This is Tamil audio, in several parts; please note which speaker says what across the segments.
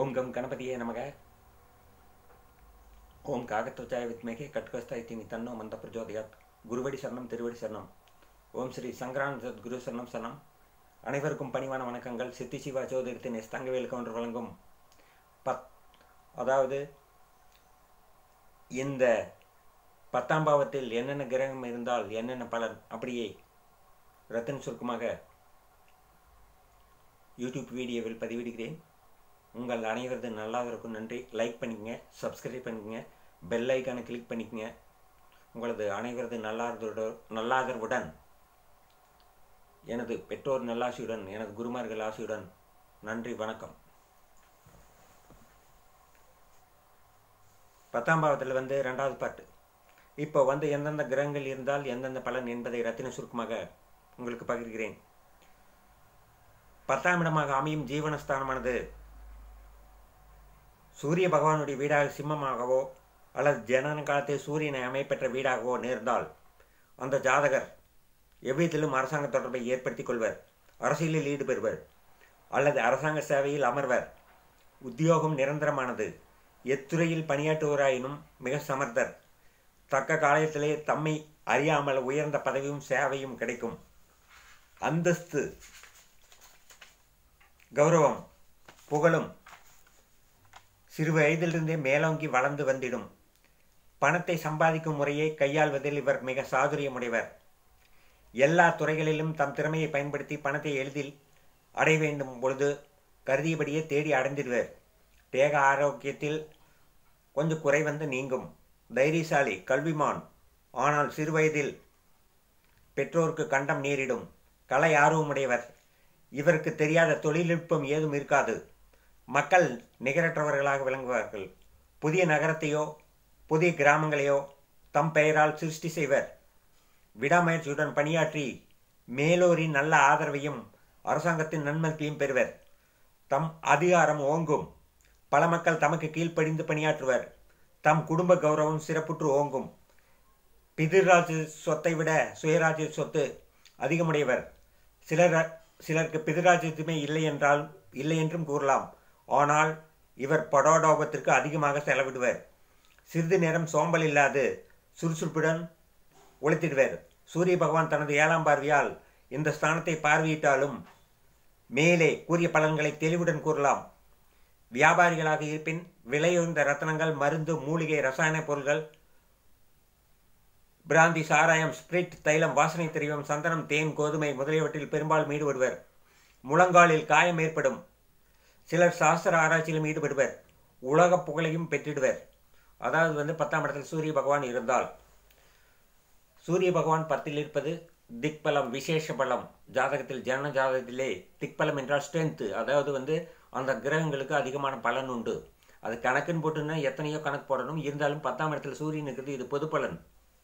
Speaker 1: ஓம் கம் கணபதியே நமக ஓம் காகத்வச்சாய வித்மகே கட்கஸ்தாய் தீமி தன்னோ மந்த பிரஜோதயாத் குருவடி சரணம் திருவடி சரணம் ஓம் ஸ்ரீ சங்கரான் சத் குரு சரணம் சரணம் அனைவருக்கும் பணிவான வணக்கங்கள் சித்தி சிவா ஜோதிடத்தின் எஸ் தங்கவேல் கவுண்டர் வழங்கும் பத் அதாவது இந்த பத்தாம் பாவத்தில் என்னென்ன கிரகம் இருந்தால் என்னென்ன பலன் அப்படியே ரத்தன் சுருக்கமாக யூடியூப் வீடியோவில் பதிவிடுகிறேன் உங்கள் அனைவரது நல்லாதவருக்கும் நன்றி லைக் பண்ணிக்கங்க சப்ஸ்கிரைப் பண்ணிக்கங்க பெல் ஐக்கானை கிளிக் பண்ணிக்கங்க உங்களது அனைவரது நல்லாதரோட நல்லாதரவுடன் எனது பெற்றோர் நல்லாசியுடன் எனது குருமார்கள் ஆசியுடன் நன்றி வணக்கம் பத்தாம் பாவத்தில் வந்து ரெண்டாவது பாட்டு இப்போ வந்து எந்தெந்த கிரகங்கள் இருந்தால் எந்தெந்த பலன் என்பதை ரத்தின சுருக்கமாக உங்களுக்கு பகிர்கிறேன் பத்தாம் இடமாக அமையும் ஜீவனஸ்தானமானது சூரிய பகவானுடைய வீடாக சிம்மமாகவோ அல்லது ஜனன காலத்தில் சூரியனை அமைப்பெற்ற வீடாகவோ நேர்ந்தால் அந்த ஜாதகர் எவ்விதத்திலும் அரசாங்க தொடர்பை ஏற்படுத்திக் கொள்வர் அரசியலில் ஈடுபெறுவர் அல்லது அரசாங்க சேவையில் அமர்வர் உத்தியோகம் நிரந்தரமானது எத்துறையில் பணியாற்றுவராயினும் மிக சமர்த்தர் தக்க காலத்திலே தம்மை அறியாமல் உயர்ந்த பதவியும் சேவையும் கிடைக்கும் அந்தஸ்து கௌரவம் புகழும் சிறு வயதிலிருந்தே மேலோங்கி வளர்ந்து வந்திடும் பணத்தை சம்பாதிக்கும் முறையை கையாள்வதில் இவர் மிக சாதுரியமுடையவர் எல்லா துறைகளிலும் தம் திறமையை பயன்படுத்தி பணத்தை எளிதில் அடைய வேண்டும் பொழுது கருதியபடியே தேடி அடைந்திடுவர் தேக ஆரோக்கியத்தில் கொஞ்சம் குறை வந்து நீங்கும் தைரியசாலி கல்விமான் ஆனால் சிறுவயதில் பெற்றோருக்கு கண்டம் நேரிடும் கலை ஆர்வமுடையவர் இவருக்கு தெரியாத தொழில்நுட்பம் ஏதும் இருக்காது மக்கள் நிகரற்றவர்களாக விளங்குவார்கள் புதிய நகரத்தையோ புதிய கிராமங்களையோ தம் பெயரால் சிருஷ்டி செய்வர் விடாமுயற்சியுடன் பணியாற்றி மேலோரின் நல்ல ஆதரவையும் அரசாங்கத்தின் நன்மதிப்பையும் பெறுவர் தம் அதிகாரம் ஓங்கும் பல மக்கள் தமக்கு கீழ்ப்படிந்து பணியாற்றுவர் தம் குடும்ப கௌரவம் சிறப்புற்று ஓங்கும் பிதிர்ராஜ் சொத்தை விட சுயராஜ்ய சொத்து அதிகமுடையவர் சிலர் சிலருக்கு பிதிராஜ்யத்துமே இல்லை என்றால் இல்லை என்றும் கூறலாம் ஆனால் இவர் படோடோபத்திற்கு அதிகமாக செலவிடுவர் சிறிது நேரம் சோம்பல் இல்லாது சுறுசுறுப்புடன் ஒழித்திடுவர் சூரிய பகவான் தனது ஏழாம் பார்வையால் இந்த ஸ்தானத்தை பார்வையிட்டாலும் மேலே கூறிய பலன்களை தெளிவுடன் கூறலாம் வியாபாரிகளாக இருப்பின் விலையுயர்ந்த ரத்தனங்கள் மருந்து மூலிகை ரசாயன பொருள்கள் பிராந்தி சாராயம் ஸ்பிரிட் தைலம் வாசனை திரவியம் சந்தனம் தேன் கோதுமை முதலியவற்றில் பெரும்பாலும் ஈடுபடுவர் முழங்காலில் காயம் ஏற்படும் சிலர் சாஸ்திர ஆராய்ச்சியிலும் ஈடுபடுவர் உலக புகழையும் பெற்றிடுவர் அதாவது வந்து பத்தாம் இடத்தில் சூரிய பகவான் இருந்தால் சூரிய பகவான் பத்தில் இருப்பது திக்பலம் விசேஷ பலம் ஜாதகத்தில் ஜன ஜாதகத்திலே திக்பலம் என்றால் ஸ்ட்ரென்த்து அதாவது வந்து அந்த கிரகங்களுக்கு அதிகமான பலன் உண்டு அது கணக்குன்னு போட்டுன்னா எத்தனையோ கணக்கு போடணும் இருந்தாலும் பத்தாம் இடத்துல சூரியன் இருக்கிறது இது பொது பலன்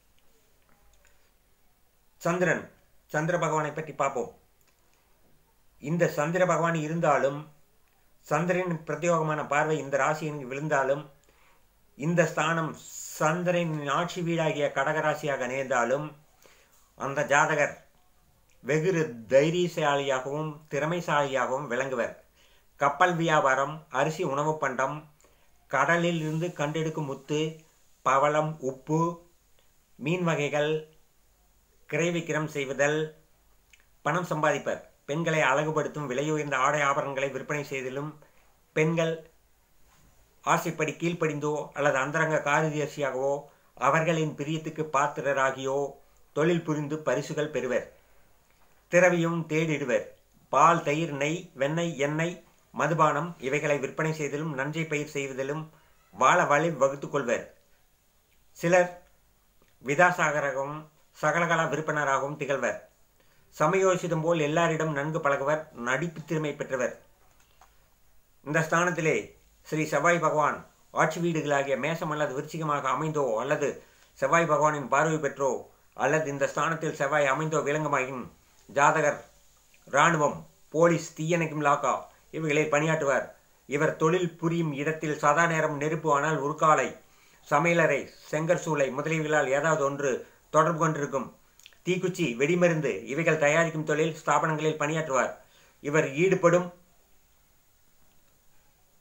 Speaker 1: சந்திரன் சந்திர பகவானை பற்றி பார்ப்போம் இந்த சந்திர பகவான் இருந்தாலும் சந்திரனின் பிரத்யோகமான பார்வை இந்த ராசியின் விழுந்தாலும் இந்த ஸ்தானம் சந்திரனின் ஆட்சி வீடாகிய கடகராசியாக நேர்ந்தாலும் அந்த ஜாதகர் வெகு தைரியசாலியாகவும் திறமைசாலியாகவும் விளங்குவர் கப்பல் வியாபாரம் அரிசி உணவு பண்டம் கடலில் இருந்து கண்டெடுக்கும் முத்து பவளம் உப்பு மீன் வகைகள் கிரை விக்கிரம் செய்வதல் பணம் சம்பாதிப்பர் பெண்களை அழகுபடுத்தும் விலையுயர்ந்த ஆடை ஆபரணங்களை விற்பனை செய்தலும் பெண்கள் ஆசைப்படி கீழ்ப்படிந்தோ அல்லது அந்தரங்க காரியதர்சியாகவோ அவர்களின் பிரியத்துக்கு பாத்திரராகியோ தொழில் புரிந்து பரிசுகள் பெறுவர் திரவியும் தேடிடுவர் பால் தயிர் நெய் வெண்ணெய் எண்ணெய் மதுபானம் இவைகளை விற்பனை செய்தலும் நஞ்சை பயிர் செய்வதிலும் வாழ வழி வகுத்து கொள்வர் சிலர் விதாசாகராகவும் சகலகலா விற்பனராகவும் திகழ்வர் சமயோசிதம் போல் எல்லாரிடம் நன்கு பழகுவர் நடிப்பு திறமை பெற்றவர் இந்த ஸ்தானத்திலே ஸ்ரீ செவ்வாய் பகவான் ஆட்சி வீடுகளாகிய மேசம் அல்லது விருச்சிகமாக அமைந்தோ அல்லது செவ்வாய் பகவானின் பார்வை பெற்றோ அல்லது இந்த ஸ்தானத்தில் செவ்வாய் அமைந்தோ விளங்குமாயின் ஜாதகர் இராணுவம் போலீஸ் தீயணைக்கும் லாக்கா இவைகளில் பணியாற்றுவார் இவர் தொழில் புரியும் இடத்தில் சதா நேரம் நெருப்பு ஆனால் உருக்காலை சமையலறை செங்கற் சூளை முதலியவர்களால் ஏதாவது ஒன்று தொடர்பு கொண்டிருக்கும் தீக்குச்சி வெடிமருந்து இவைகள் தயாரிக்கும் தொழில் ஸ்தாபனங்களில் பணியாற்றுவார் இவர் ஈடுபடும்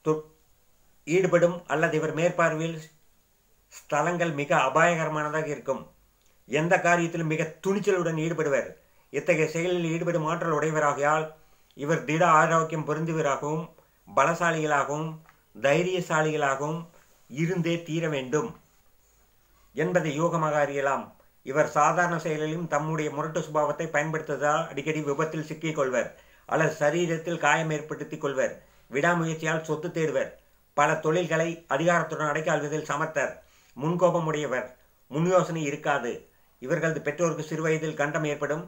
Speaker 1: தொ- ஈடுபடும் அல்லது இவர் மேற்பார்வையில் ஸ்தலங்கள் மிக அபாயகரமானதாக இருக்கும் எந்த காரியத்திலும் மிக துணிச்சலுடன் ஈடுபடுவர் இத்தகைய செயலில் ஈடுபடும் ஆற்றல் உடையவராகையால் இவர் திட ஆரோக்கியம் பொருந்துவராகவும் பலசாலிகளாகவும் தைரியசாலிகளாகவும் இருந்தே தீர வேண்டும் என்பதை யூகமாக அறியலாம் இவர் சாதாரண செயலிலும் தம்முடைய முரட்டு சுபாவத்தை பயன்படுத்துவதால் அடிக்கடி விபத்தில் சிக்கிக் கொள்வர் அல்லது சரீரத்தில் காயம் ஏற்படுத்திக் கொள்வர் விடாமுயற்சியால் சொத்து தேடுவர் பல தொழில்களை அதிகாரத்துடன் அடைக்கால்வதில் சமர்த்தர் முன்கோபம் உடையவர் முன் யோசனை இருக்காது இவர்களது பெற்றோருக்கு சிறுவயதில் கண்டம் ஏற்படும்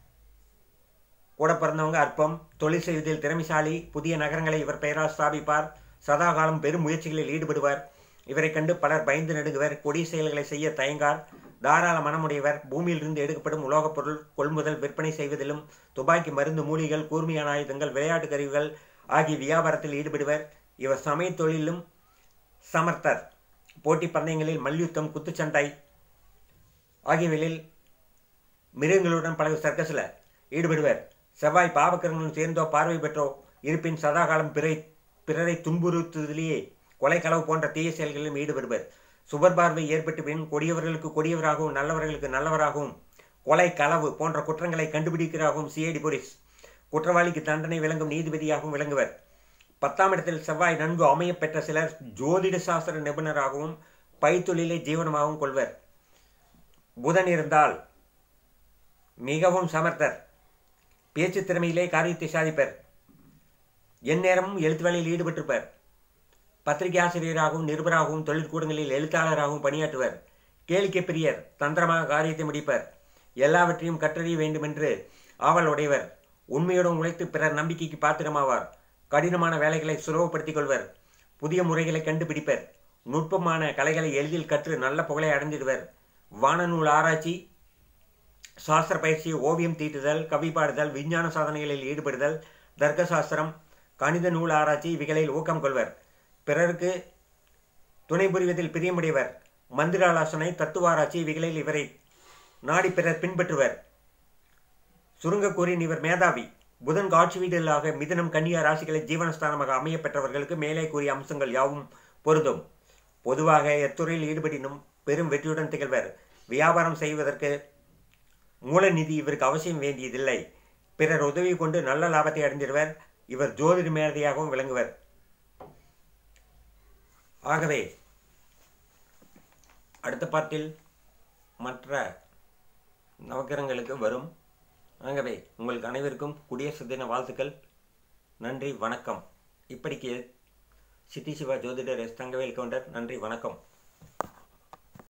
Speaker 1: கூட பிறந்தவங்க அற்பம் தொழில் செய்வதில் திறமைசாலி புதிய நகரங்களை இவர் பெயரால் ஸ்தாபிப்பார் சதாகாலம் பெரும் முயற்சிகளில் ஈடுபடுவார் இவரை கண்டு பலர் பயந்து நடுங்குவர் கொடிய செயல்களை செய்ய தயங்கார் தாராள மனமுடையவர் பூமியிலிருந்து எடுக்கப்படும் உலோகப் பொருள் கொள்முதல் விற்பனை செய்வதிலும் துப்பாக்கி மருந்து மூலிகள் கூர்மையான ஆயுதங்கள் விளையாட்டு கருவிகள் ஆகிய வியாபாரத்தில் ஈடுபடுவர் இவர் சமய தொழிலும் சமர்த்தர் போட்டி பந்தயங்களில் மல்யுத்தம் குத்துச்சண்டை ஆகியவைகளில் மிருகங்களுடன் பல சர்க்கஸில் ஈடுபடுவர் செவ்வாய் பாவக்கரங்களும் சேர்ந்தோ பார்வை பெற்றோ இருப்பின் சதாகாலம் பிறை பிறரை துன்புறுத்துவதிலேயே கொலை களவு போன்ற தீய செயல்களிலும் ஈடுபடுவர் சுபர் பார்வை ஏற்பட்டு பின் கொடியவர்களுக்கு கொடியவராகவும் நல்லவர்களுக்கு நல்லவராகவும் கொலை களவு போன்ற குற்றங்களை கண்டுபிடிக்கிறாகவும் சிஐடி போலீஸ் குற்றவாளிக்கு தண்டனை விளங்கும் நீதிபதியாகவும் விளங்குவர் பத்தாம் இடத்தில் செவ்வாய் நன்கு அமையப் பெற்ற சிலர் ஜோதிட சாஸ்திர நிபுணராகவும் பைத்தொழிலை ஜீவனமாகவும் கொள்வர் புதன் இருந்தால் மிகவும் சமர்த்தர் பேச்சு திறமையிலே காரியத்தை சாதிப்பர் எந்நேரமும் எழுத்து வேலையில் ஈடுபட்டிருப்பர் பத்திரிகை ஆசிரியராகவும் நிருபராகவும் தொழிற்கூடங்களில் எழுத்தாளராகவும் பணியாற்றுவர் கேளிக்கை பிரியர் தந்திரமாக காரியத்தை முடிப்பர் எல்லாவற்றையும் கற்றறிய வேண்டுமென்று ஆவல் உடையவர் உண்மையுடன் உழைத்து பிறர் நம்பிக்கைக்கு பாத்திரமாவார் கடினமான வேலைகளை சுலபப்படுத்திக் கொள்வர் புதிய முறைகளை கண்டுபிடிப்பர் நுட்பமான கலைகளை எளிதில் கற்று நல்ல புகழை அடைந்திடுவர் வானநூல் ஆராய்ச்சி சாஸ்திர பயிற்சி ஓவியம் தீட்டுதல் கவி பாடுதல் விஞ்ஞான சாதனைகளில் ஈடுபடுதல் தர்க்க சாஸ்திரம் கணித நூல் ஆராய்ச்சி இவைகளில் ஊக்கம் கொள்வர் பிறருக்கு துணை புரிவதில் பிரியமுடையவர் மந்திராலோசனை தத்துவ ஆராய்ச்சி இவைகளில் இவரை நாடி பிறர் பின்பற்றுவர் சுருங்க கூறின் இவர் மேதாவி புதன் காட்சி வீடுகளாக மிதனம் கன்னியா ராசிகளை ஜீவனஸ்தானமாக அமைய பெற்றவர்களுக்கு மேலே கூறிய அம்சங்கள் யாவும் பொருந்தும் பொதுவாக எத்துறையில் ஈடுபடினும் பெரும் வெற்றியுடன் திகழ்வர் வியாபாரம் செய்வதற்கு மூல நிதி இவருக்கு அவசியம் வேண்டியதில்லை பிறர் உதவி கொண்டு நல்ல லாபத்தை அடைந்திடுவர் இவர் ஜோதிட மேதையாகவும் விளங்குவர் ஆகவே அடுத்த பாட்டில் மற்ற நவக்கிரகங்களுக்கு வரும் ஆகவே உங்களுக்கு அனைவருக்கும் குடியரசு தின வாழ்த்துக்கள் நன்றி வணக்கம் இப்படிக்கு சிட்டி சிவா ஜோதிடர் எஸ் தங்கவேல் கவுண்டர் நன்றி வணக்கம்